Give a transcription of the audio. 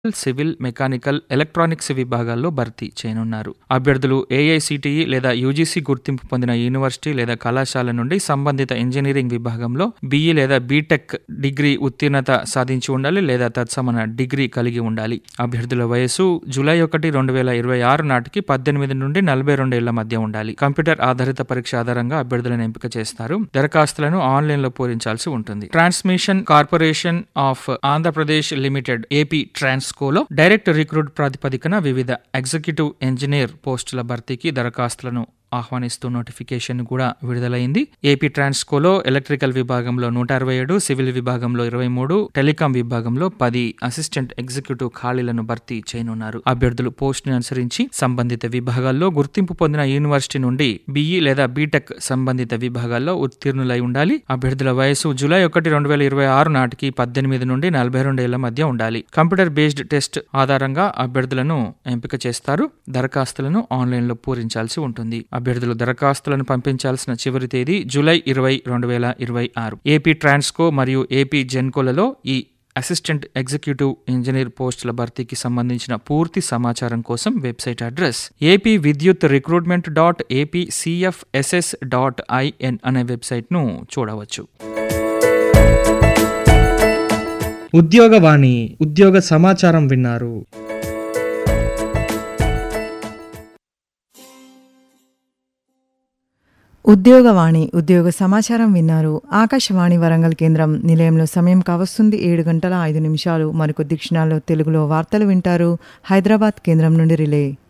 Civil, mechanical, electronics విభాగాల్లో భర్తీ చేయనున్నారు. అభ్యర్థులు ఏఐసిటిఈ లేదా యూజీసీ గుర్తింపు పొందిన యూనివర్సిటీ లేదా కళాశాల నుండి సంబంధిత ఇంజనీరింగ్ విభాగంలో బీఈ లేదా బీటెక్ డిగ్రీ ఉత్తీర్ణత సాధించి ఉండాలి లేదా తత్సమాన డిగ్రీ కలిగి ఉండాలి. అభ్యర్థుల వయస్సు జూలై ఒకటి రెండు వేల ఇరవై ఆరు నాటికి పద్దెనిమిది నుండి నలభై రెండు ఏళ్ల మధ్య ఉండాలి. కంప్యూటర్ ఆధారిత పరీక్ష ఆధారంగా అభ్యర్థులను ఎంపిక చేస్తారు. దరఖాస్తులను ఆన్లైన్లో పూరించాల్సి ఉంటుంది. Transmission corporation of Andhra Pradesh limited AP ట్రాన్స్కోలో డైరెక్ట్ రిక్రూట్ ప్రాతిపదికన వివిధ ఎగ్జిక్యూటివ్ ఇంజనీర్ పోస్టుల భర్తీకి దరఖాస్తులను ఆహ్వానిస్తూ నోటిఫికేషన్ కూడా విడుదలైంది. ఏపీ ట్రాన్స్కోలో ఎలక్ట్రికల్ విభాగంలో నూట అరవై ఏడు, సివిల్ విభాగంలో ఇరవై మూడు, టెలికాం విభాగంలో పది అసిస్టెంట్ ఎగ్జిక్యూటివ్ ఖాళీలను భర్తీ చేయనున్నారు. అభ్యర్థులు పోస్టుని అనుసరించి సంబంధిత విభాగాల్లో గుర్తింపు పొందిన యూనివర్సిటీ నుండి బీఈ లేదా బీటెక్ సంబంధిత విభాగాల్లో ఉత్తీర్ణులై ఉండాలి. అభ్యర్థుల వయసు జూలై ఒకటి రెండు వేల ఇరవై ఆరు నాటికి పద్దెనిమిది నుండి నలభై రెండు ఏళ్ల మధ్య ఉండాలి. కంప్యూటర్ బేస్డ్ టెస్ట్ ఆధారంగా అభ్యర్థులను ఎంపిక చేస్తారు. దరఖాస్తులను ఆన్లైన్లో పూరించాల్సి ఉంటుంది. అభ్యర్థులు దరఖాస్తులను పంపించాల్సిన చివరి తేదీ జూలై ఇరవై రెండు వేల ఇరవై ఆరు. ఏపీ ట్రాన్స్కో మరియు ఏపీ జెన్కోలలో ఈ అసిస్టెంట్ ఎగ్జిక్యూటివ్ ఇంజనీర్ పోస్టుల భర్తీకి సంబంధించిన పూర్తి సమాచారం కోసం website address AP Vidyut recruitment dot AP CFSS dot IN అనే వెబ్సైట్ను చూడవచ్చు. ఉద్యోగవాణి ఉద్యోగ సమాచారం విన్నారు. ఉద్యోగవాణి ఉద్యోగ సమాచారం విన్నారు ఆకాశవాణి వరంగల్ కేంద్రం నిలయంలో సమయం కావస్తుంది ఏడు గంటల ఐదు నిమిషాలు మరికొద్ది క్షణాల్లో తెలుగులో వార్తలు వింటారు హైదరాబాద్ కేంద్రం నుండి రిలే